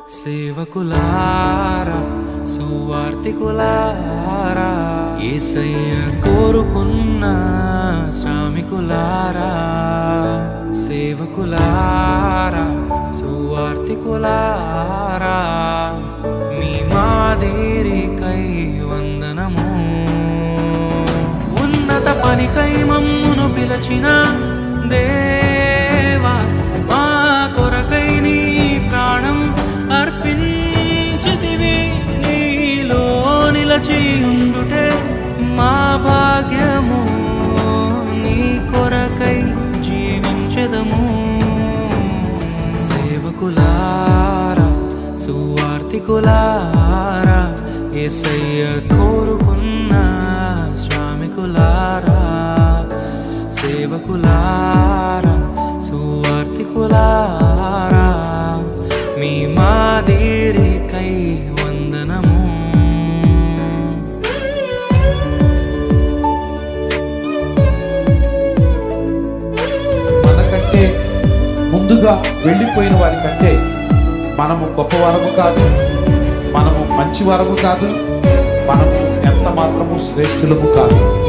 సేవకులారా సువార్తికులారా ఏసయ్య కోరుకున్న శ్రామికులారా సేవకులారా సువార్తికులారా మీ మాదేరికై వందనము ఉన్నత పనికై మమ్మును పిలచిన దేవా మా కొరకై నీ ప్రాణం అర్పించితివి నీలో నిలచి ఉండుటే మా భాగ్యము నీ కొరకై జీవించెదము సేవకులారా సువార్తికులారా ఏసయ్య కోరుకున్న శ్రామికులారా సేవకులారా సువార్తికులారా మీ మాదిరికై వందనము మనకంటే ముందుగా వెళ్ళిపోయిన వారి కంటే మనము గొప్పవారము కాదు మనము మంచి వారము కాదు మనము ఎంత మాత్రము శ్రేష్ఠులము కాదు